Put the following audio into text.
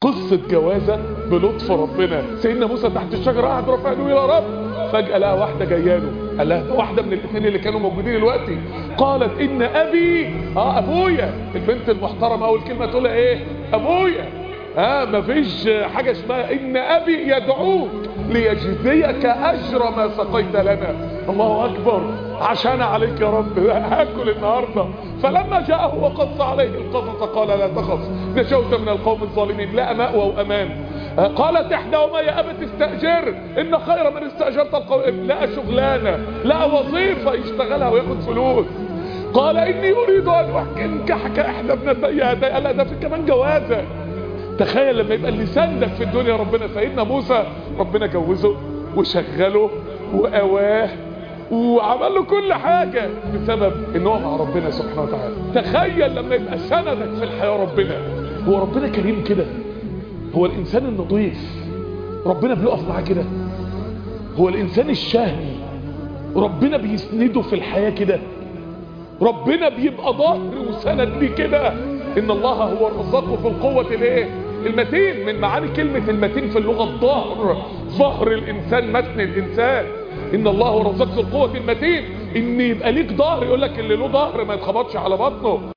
قصة جوازة بلطف ربنا سيدنا موسى تحت الشجرة قاعد رافع له يا رب فجأة لقى واحدة جايه له قال لها ده واحدة من الاثنين اللي كانوا موجودين دلوقتي قالت إن أبي اه أبويا البنت المحترمة أول كلمة تقولها إيه أبويا ها مفيش حاجة اسمها إن أبي يدعوك ليجزيك أجر ما سقيت لنا الله أكبر عشان عليك يا رب هاكل النهاردة فلما جاءه وقص عليه القصص قال لا تخف نشوت من القوم الظالمين لا مأوى وأمان قالت إحداهما يا أبت استأجر إن خير من استأجرت القوم لا شغلانة لا وظيفة يشتغلها وياخد فلوس قال إني أريد أن أنكحك إحدى ابنتي هاتين قال لا ده في كمان جوازة تخيل لما يبقى اللي سندك في الدنيا ربنا سيدنا موسى ربنا جوزه وشغله وقواه وعمل له كل حاجة بسبب ان هو مع ربنا سبحانه وتعالى تخيل لما يبقى سندك في الحياة ربنا هو ربنا كريم كده هو الانسان النظيف ربنا بيقف معاه كده هو الانسان الشهمي ربنا بيسنده في الحياة كده ربنا بيبقى ظهر وسند ليه كده ان الله هو الرزاق في القوة الايه المتين من معاني كلمة المتين في اللغة الظهر ظهر الانسان متن الانسان ان الله هو الرزاق في القوة المتين ان يبقى ليك ظهر يقول لك اللي له ظهر ما يتخبطش على بطنه